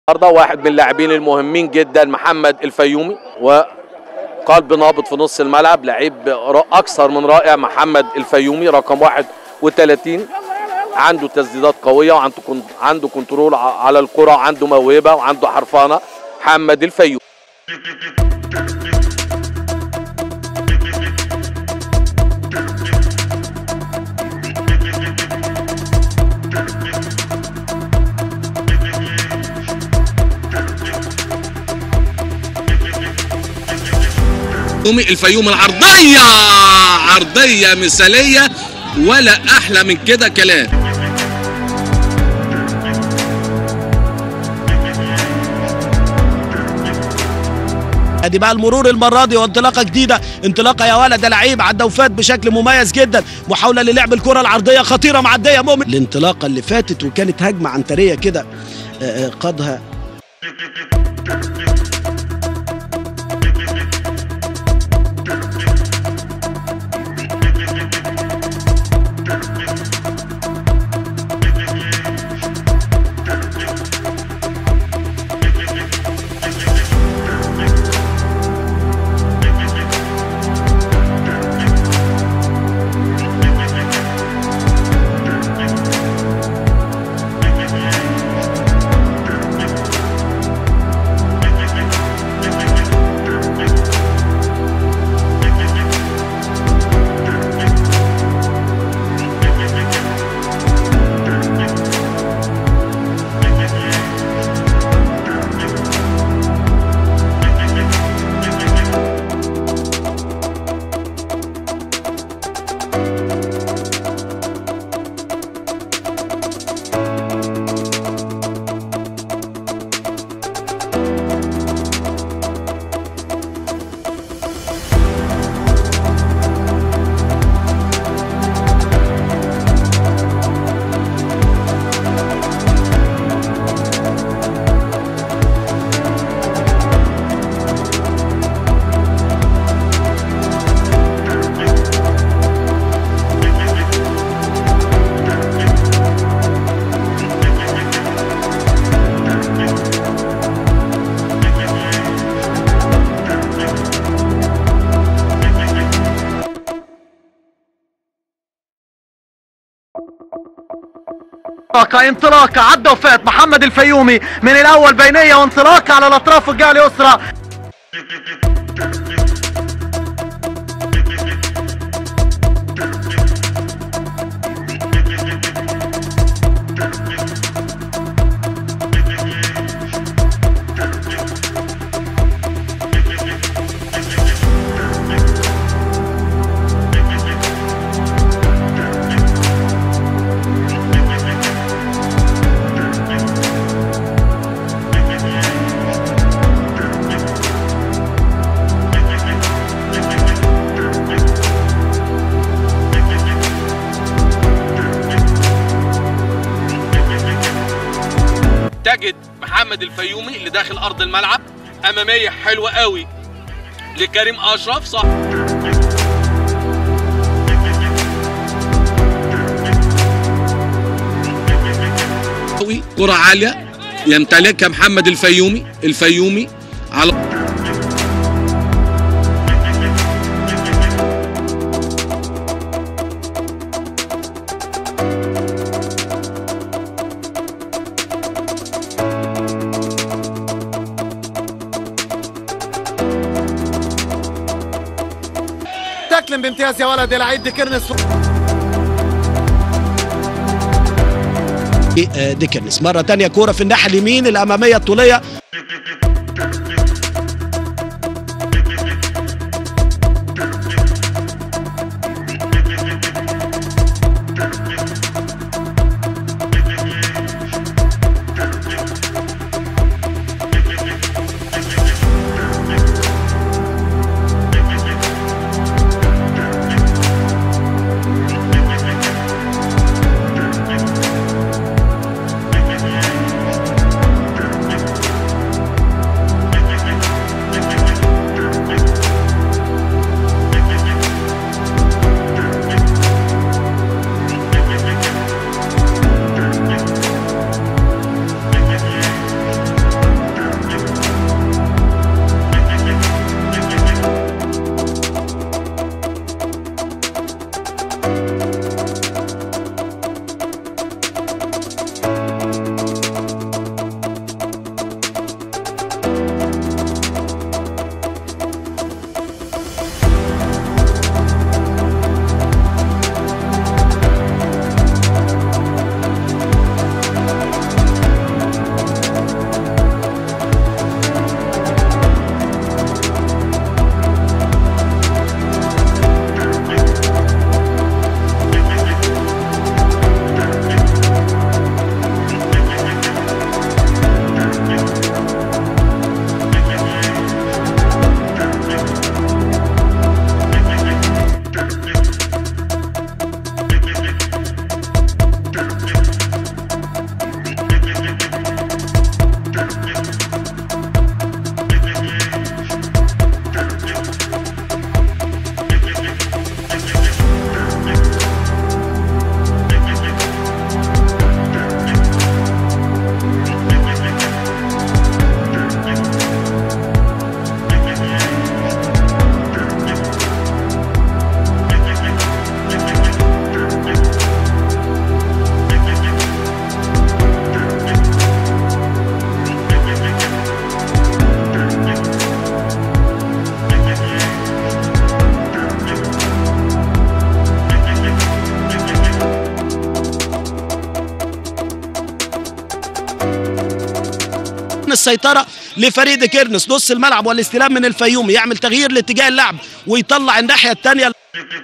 النهارده واحد من اللاعبين المهمين جدا محمد الفيومي وقلب نابض في نص الملعب لعيب را- اكثر من رائع محمد الفيومي رقم 31 عنده تسديدات قويه وعنده كن- عنده كنترول ع- على الكره وعنده موهبه وعنده حرفنه محمد الفيومي الفيومي الفيوم العرضية عرضية مثالية ولا أحلى من كده كلام ادي بقى المرور المره دي وانطلاقه جديده انطلاقه يا ولد ده لعيب عدى وفات بشكل مميز جدا محاوله للعب الكره العرضيه خطيره معديه مؤمن الانطلاقه اللي فاتت وكانت هجمه عنتريه كده آه، آه، قادها انطلاقه انطلاقه عدى وفات محمد الفيومي من الاول بينيه وانطلاقه على الاطراف والجهه اليسرى تجد محمد الفيومي اللي داخل أرض الملعب أمامية حلوة قوي لكريم أشرف صح قوي، كرة عالية يمتلكها محمد الفيومي الفيومي على تكلم بامتياز يا ولد يا لعيب دي كرنس آه، ديكنس مره تانية كوره في الناحيه اليمين الاماميه الطوليه السيطره لفريق ديكيرنس نص الملعب والاستلام من الفيومي يعمل تغيير لاتجاه اللعب ويطلع الناحيه الثانيه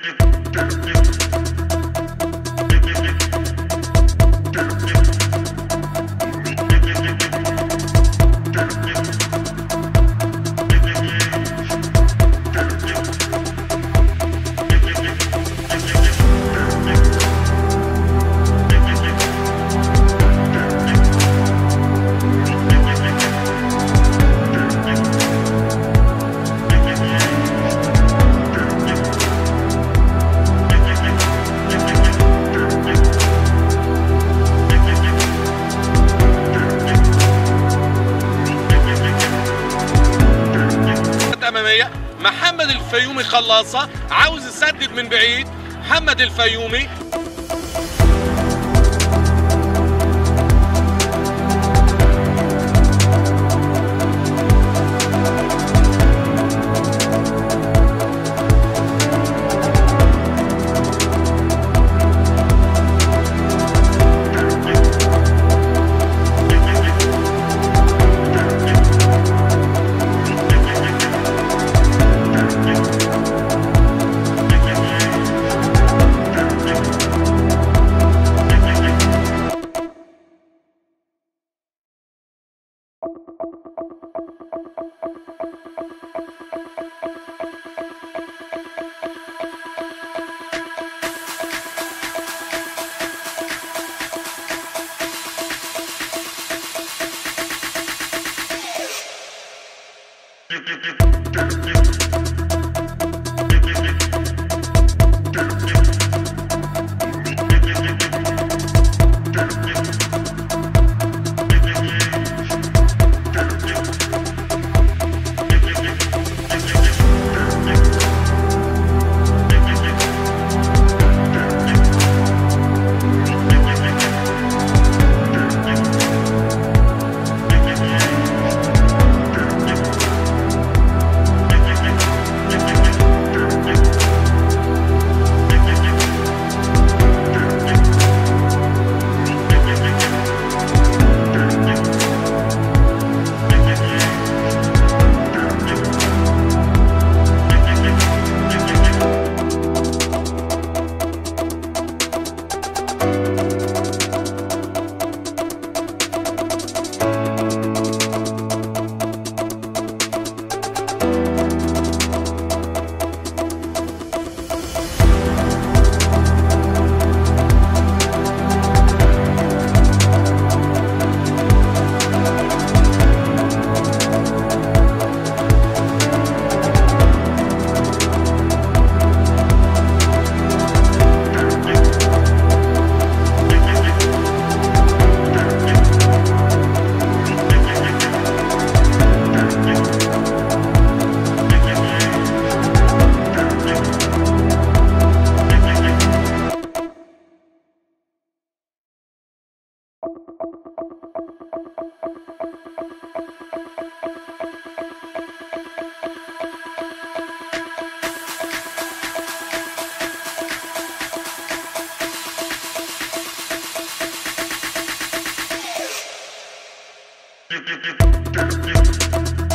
اماميه محمد الفيومي خلاصه عاوز يسدد من بعيد محمد الفيومي Thank you.